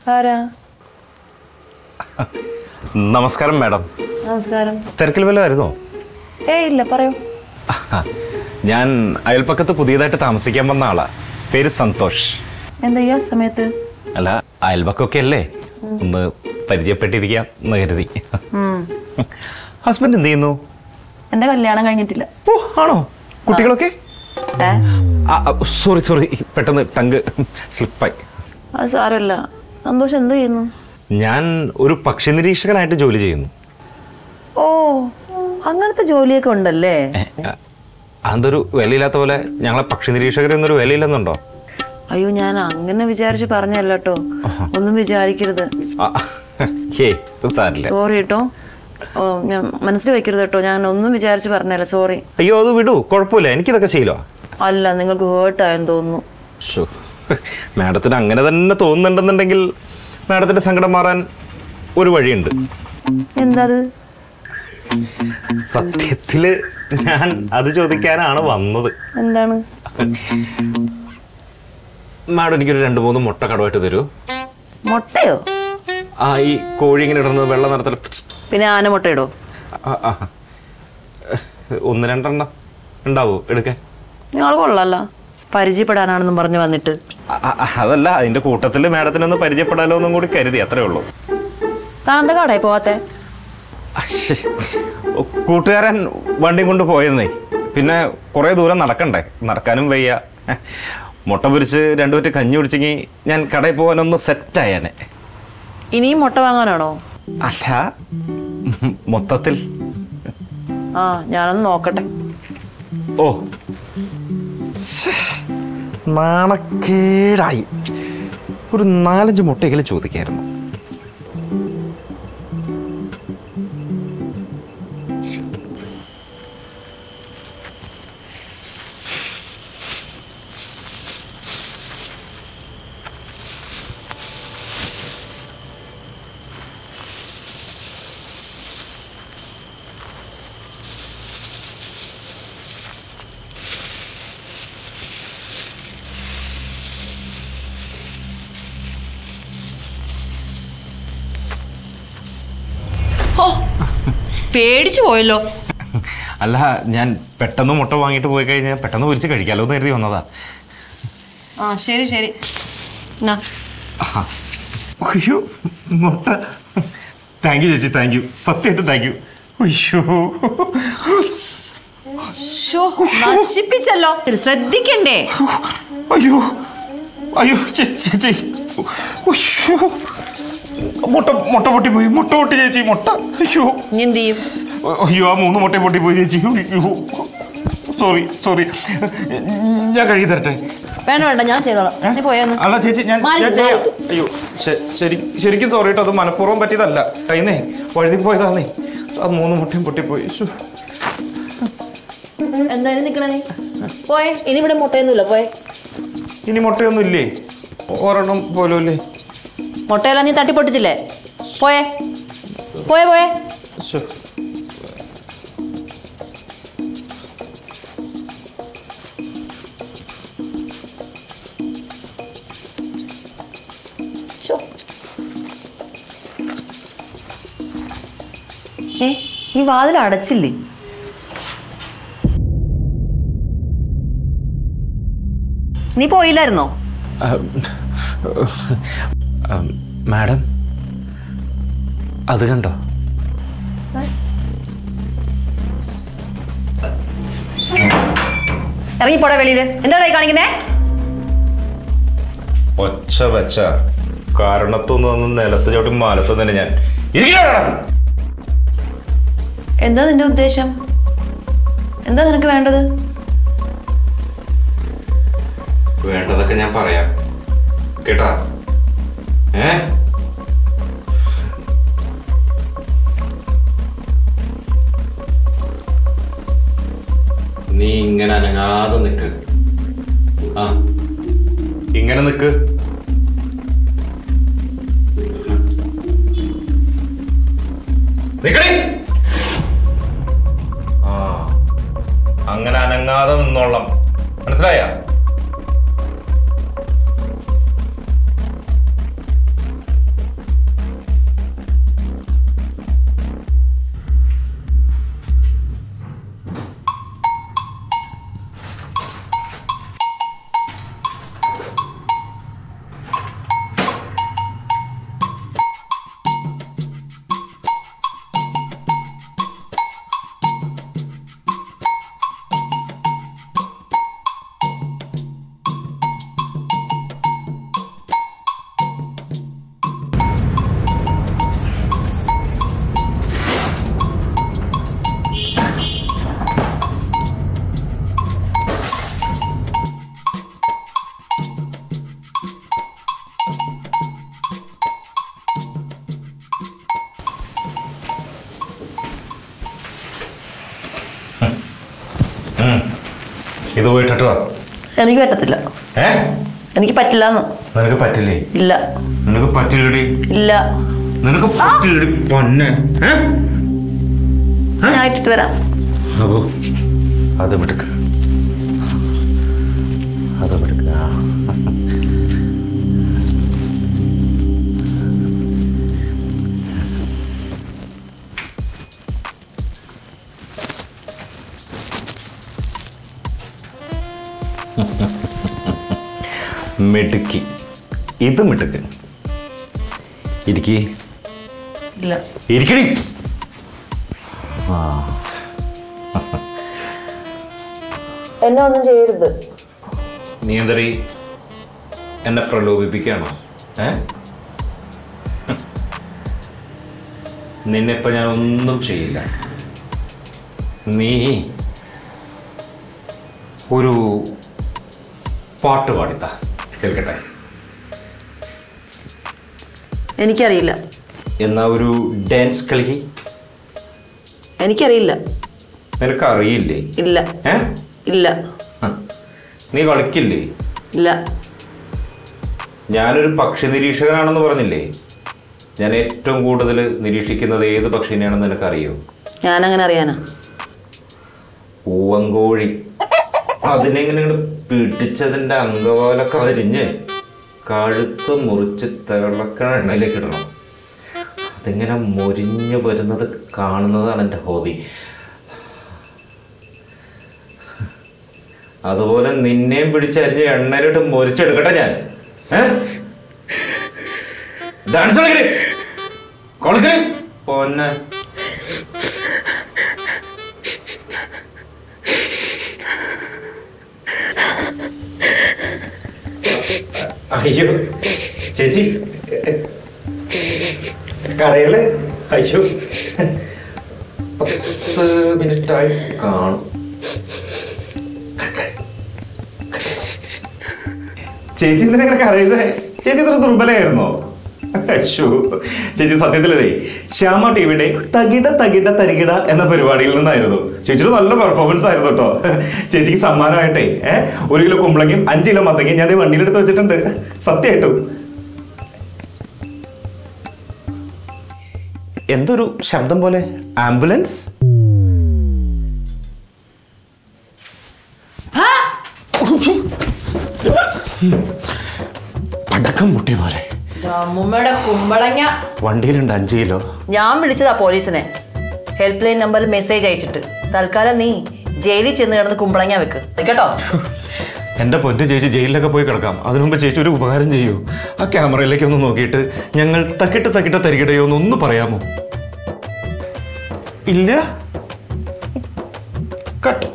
ആരാ നമസ്കാരം മാഡം നമസ്കാരം തിരക്കിൽ വല്ലതായിരുന്നോ ഏ ഇല്ല പറയൂ ഞാൻ അയൽപ്പക്കത്ത് പുതിയതായിട്ട് താമസിക്കാൻ വന്ന ആളാ പേര് സന്തോഷ് എന്താ ഈ സമയത്ത് അല്ല അയൽപക്കമൊക്കെ അല്ലേ ഒന്ന് പരിചയപ്പെട്ടിരിക്കാം എന്ന് കരുതി ഉം. ഹസ്ബൻഡ് എന്ത് ചെയ്യുന്നു എന്റെ കല്യാണം കഴിഞ്ഞിട്ടില്ല ഓ ആണോ കുട്ടികളൊക്കെ ഏ സോറി സോറി പെട്ടെന്ന് ടങ്ക് സ്ലിപ്പായി അത് സാരമില്ല സന്തോഷം എന്ത് ചെയ്യുന്നു ഞാൻ ഒരു പക്ഷി നിരീക്ഷകനായിട്ട് ജോലി ചെയ്യുന്നു ഓ അങ്ങനത്തെ ജോലിയൊക്കെ ഉണ്ടല്ലേ ഏ, ആ, അതൊരു വിലയില്ലാത്ത പോലെ ഞങ്ങളെ പക്ഷി നിരീക്ഷകരൊന്നൊരു വിലയില്ലെന്നുണ്ടോ അയ്യോ ഞാൻ അങ്ങനെ വിചാരിച്ച് പറഞ്ഞല്ല കേട്ടോ ഒന്നും വിചാരിക്കരുത് ആ, ഹേ സാരില്ല സോറി കേട്ടോ ഓ ഞാൻ മനസ്സിൽ വെക്കരുത് കേട്ടോ ഞാൻ ഒന്നും വിചാരിച്ച് പറഞ്ഞല്ല സോറി അയ്യോ അത് വിടൂ കുഴപ്പമില്ല എനിക്കിതൊക്കെ ശീലമാണ് അല്ല നിങ്ങൾക്ക് ഹേർട്ടായെന്ന് തോന്നുന്നു ഷോ മാഡത്തിന് അങ്ങനെ തന്നെ തോന്നുന്നുണ്ടെന്നുണ്ടെങ്കിൽ മാഡത്തിന്റെ സങ്കടം മാറാൻ ഒരു വഴിയുണ്ട് എന്താ അത് സത്യത്തില് ഞാൻ അത് ചോദിക്കാനാണ് വന്നത് എന്താണ് മാഡം എനിക്കൊരു രണ്ട് മൂന്ന് മുട്ട കടമായിട്ട് തരൂ മുട്ടയോ ആ ഈ കോഴി ഇങ്ങനെ ഇടുന്നത് വെള്ളം നിറത്തിൽ പിന്നെ ആന മുട്ടയിടോ ഒന്ന് രണ്ടെണ്ണം ഉണ്ടാവോ എടുക്കാൻ നിങ്ങൾ കൊള്ളാല്ല പരിചയപ്പെടാനാണെന്നും പറഞ്ഞു വന്നിട്ട് അ- അ- അതല്ല അതിന്റെ കൂട്ടത്തിൽ മാഡത്തിനൊന്ന് പരിചയപ്പെടാലോ എന്നും കൂടി കരുതി അത്രേ ഉള്ളൂ താൻ എന്താ കടയിൽ പോവാത്തെ അശ്ശേ. കൂട്ടുകാരൻ വണ്ടിയും കൊണ്ട് പോയെന്നേ പിന്നെ കുറേ ദൂരം നടക്കണ്ടേ നടക്കാനും വയ്യ മുട്ട പൊരിച്ച് രണ്ടു പറ്റി കഞ്ഞി കുടിച്ചെങ്കിൽ ഞാൻ കടയിൽ പോകാനൊന്ന് സെറ്റായാനെ ഇനിയും മുട്ട വാങ്ങാനാണോ അല്ല മൊത്തത്തിൽ ആ ഞാനൊന്ന് നോക്കട്ടെ ഓ ശ്ശേ. നാണക്കേടായി ഒരു നാലഞ്ച് മുട്ടയെങ്കിലും ചോദിക്കായിരുന്നു ഓ പേടിച്ചു പോയല്ലോ അല്ല ഞാൻ പെട്ടെന്ന് മുട്ട വാങ്ങിയിട്ട് പോയി കഴിഞ്ഞാൽ പെട്ടെന്ന് പൊരിച്ച് കഴിക്കാലോ എന്ന് കരുതി വന്നതാ ആ ശരി ശരി എന്നാ അയ്യോ മുട്ട താങ്ക് യു ചേച്ചി താങ്ക് യു സത്യമായിട്ട് താങ്ക് യു അയ്യോ ശോ, നശിപ്പിച്ചല്ലോ ശ്രദ്ധിക്കണ്ടേ അയ്യോ അയ്യോ ചേച്ചി ചേച്ചി അയ്യോ മുട്ട മുട്ട പൊട്ടിപ്പോയി മുട്ട പൊട്ടി ചേച്ചി മുട്ട അയ്യോ ഇനി എന്ത് ചെയ്യും അയ്യോ ആ മൂന്ന് മുട്ട പൊട്ടിപ്പോയി ചേച്ചി അയ്യോ സോറി സോറി ഞാൻ കഴുകി തരട്ടെ വേണ്ട വേണ്ട ഞാൻ ചെയ്തോളാം നീ പോയെന്ന് അല്ല ചേച്ചി ഞാൻ മാറി, ഞാൻ ചെയ്യാം അയ്യോ ശ- ശരി ശരിക്കും സോറി കേട്ടോ അത് മനഃപൂർവ്വം പറ്റിയതല്ല കൈന്നേ വഴുതി പോയതാന്നേ അത് മൂന്ന് മുട്ടയും പൊട്ടിപ്പോയി ശ്ശോ. എന്തായാലും നിക്കണേ നീ പോയെ ഇനി ഇവിടെ മുട്ടയൊന്നുമില്ല പോയെ ഇനി മുട്ടയൊന്നും ഇല്ലേ ഒരെണ്ണം പോലും ഇല്ലേ മുട്ടയെല്ലാം നീ തട്ടിപ്പൊട്ടിച്ചില്ലേ പോയെ പോയെ പോയെ ശ്ശോ. ശോ. ഏ ഈ വാതിൽ അടച്ചില്ലേ നീ പോയില്ലായിരുന്നോ ഉം, ഉം, മാഡം അത് കണ്ടോ ഇറങ്ങിപ്പോടെ വെളിയില് എന്താണ് ഈ കാണിക്കുന്നേ ഒച്ച വെച്ച കാരണത്തൊന്നും ഒന്ന് നിലത്ത് ചവിട്ടി മാലത്ത് തന്നെ ഞാൻ ഇരിക്കടാ. എന്താ നിന്റെ ഉദ്ദേശം എന്താ നിനക്ക് വേണ്ടത് വേണ്ടതൊക്കെ ഞാൻ പറയാം കേട്ടാ ഏ നീ ഇങ്ങനെ അനങ്ങാതെ നിക്ക് ആ ഇങ്ങനെ നിക്ക് നിക്കണേ ആ അങ്ങനെ അനങ്ങാതെ നിന്നോളാം മനസ്സിലായ ഇത് പോയിട്ടോ എനിക്ക് പറ്റത്തില്ല ഏ എനിക്ക് പറ്റില്ലാന്ന് നിനക്ക് പറ്റില്ലേ ഇല്ല നിനക്ക് പറ്റില്ലടി ഇല്ല നിനക്ക് പറ്റില്ലടി പൊന്നെ ഏ ഞാൻ ഇട്ടിട്ട് വരാം അപ്പോ അത് മിടുക്ക് അത് മിടുക്ക് ആ. മിടുക്കി ഇത് മിടുക്ക് ഇരിക്കി ഇല്ല ഇരിക്കടി എന്നെ ഒന്നും ചെയ്യരുത് നീ എന്തരീ എന്നെ പ്രലോഭിപ്പിക്കുകയാണോ ഏ നിന്നെപ്പോ ഞാൻ ഒന്നും ചെയ്യില്ല നീ ഒരു പാട്ട് പാടിത്ത കേൾക്കട്ടെ എനിക്കറിയില്ല എന്നാ ഒരു ഡാൻസ് കളി എനിക്കറിയില്ല നിനക്ക് അറിയില്ലേ ഇല്ല ഏ ഇല്ല ഹ. നീ കളിക്കില്ലേ ഇല്ല ഞാനൊരു പക്ഷി നിരീക്ഷകനാണെന്ന് പറഞ്ഞില്ലേ ഞാൻ ഏറ്റവും കൂടുതൽ നിരീക്ഷിക്കുന്നത് ഏത് പക്ഷിനെയാണെന്ന് നിനക്കറിയോ ഞാനങ്ങനെ അറിയാനാ പൂവങ്കോഴി അതിനെങ്ങനെ ഇങ്ങട് പിടിച്ചതിന്റെ അങ്കവാലൊക്കെ അരിഞ്ഞ് കഴുത്ത് മുറിച്ച് തിളക്കണ എണ്ണയിലേക്ക് ഇടണം അതിങ്ങനെ മൊരിഞ്ഞു വരുന്നത് കാണുന്നതാണ് എൻ്റെ ഹോബി അതുപോലെ നിന്നെയും പിടിച്ചരിഞ്ഞ് എണ്ണയിലിട്ട് മൊരിച്ചെടുക്കട്ടെ ഞാൻ ഏ ഡാൻസ് കളിക്കണേ കളിക്കണേ പൊന്നെ അയ്യോ ചേച്ചി കരയല്ലേ അയ്യോ പത്ത് മിനിറ്റായി കാണും ചേച്ചി എന്തിനാ കരയുന്നത് ചേച്ചി ഇത്ര ദുർബലമായിരുന്നോ അശ്ശോ. ചേച്ചി സത്യത്തിലതേ ശ്യാമ ടിവിയുടെ തകിട തകിട തരികിട എന്ന പരിപാടിയിൽ നിന്നായിരുന്നു ചേച്ചിയുടെ നല്ല പെർഫോമൻസ് ആയിരുന്നു കേട്ടോ ചേച്ചിക്ക് സമ്മാനമായിട്ടേ ഏഹ് ഒരു കിലോ കുമ്പളങ്ങയും അഞ്ച് കിലോ മത്തങ്ങയും ഞാൻ ദേ വണ്ടിയിലെടുത്ത് വെച്ചിട്ടുണ്ട് സത്യമായിട്ടും എന്തൊരു ശബ്ദം പോലെ ആംബുലൻസ് പടക്കം മുട്ടിയ പോലെ അമ്മൂമ്മയുടെ കുമ്പളങ്ങ വണ്ടിയിലുണ്ട് അഞ്ച് കിലോ ഞാൻ വിളിച്ചതാ പോലീസിനെ ഹെൽപ്പ് ലൈൻ നമ്പറിൽ മെസ്സേജ് അയച്ചിട്ട് തൽക്കാലം നീ ജയിലിൽ ചെന്ന് കിടന്ന് കുമ്പളങ്ങ വെക്ക് കേട്ടോ എൻ്റെ പൊന്നു ചേച്ചി ജയിലിലൊക്കെ പോയി കിടക്കാം അതിനു മുമ്പ് ചേച്ചി ഒരു ഉപകാരം ചെയ്യൂ ആ ക്യാമറയിലേക്ക് ഒന്ന് നോക്കിയിട്ട് ഞങ്ങൾ തക്കിട്ട് തക്കിട്ട തരികിടയോ എന്നൊന്ന് പറയാമോ ഇല്ല കട്ട്